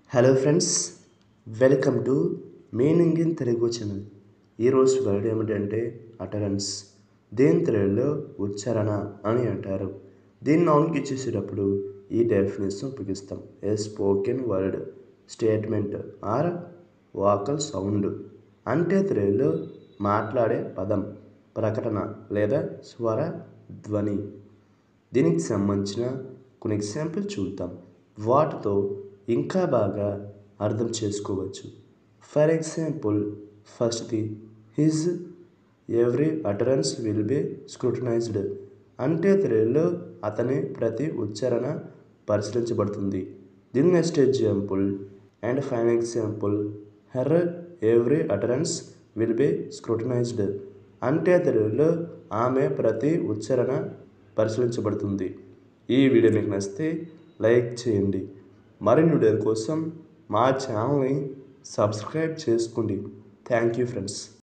hello friends welcome to meaning in Telugu channel ఈరోజు word ఏమిటంటే utterance దీని తెలుగులో ఉచ్చారణ అని అంటారు దీన్ని నాన్కి చేసేటప్పుడు ఈ డెఫినేషన్ ఉపయోగిస్తాం a spoken word statement or vocal sound అంటే తెలుగులో మాట్లాడే పదం ప్రకటన లేదా స్వర ధ్వని దీనికి సంబంధించిన కొన్ని ఎగ్జాంపుల్ చూద్దాం వాటితో ఇంకా బాగా అర్థం చేసుకోవచ్చు ఫర్ ఎగ్జాంపుల్ ఫస్ట్ది his every utterance will be scrutinised అంటే తెలుగులో అతని ప్రతి ఉచ్చారణ పరిశీలించబడుతుంది దీని next example and fine example her every utterance will be scrutinised అంటే తెలుగులో ఆమె ప్రతి ఉచ్చారణ పరిశీలించబడుతుంది ఈ వీడియో మీకు నచ్చితే లైక్ చేయండి మరిన్ని వీడియోల కోసం మా ఛానల్ని సబ్స్క్రైబ్ చేసుకోండి థ్యాంక్ యూ ఫ్రెండ్స్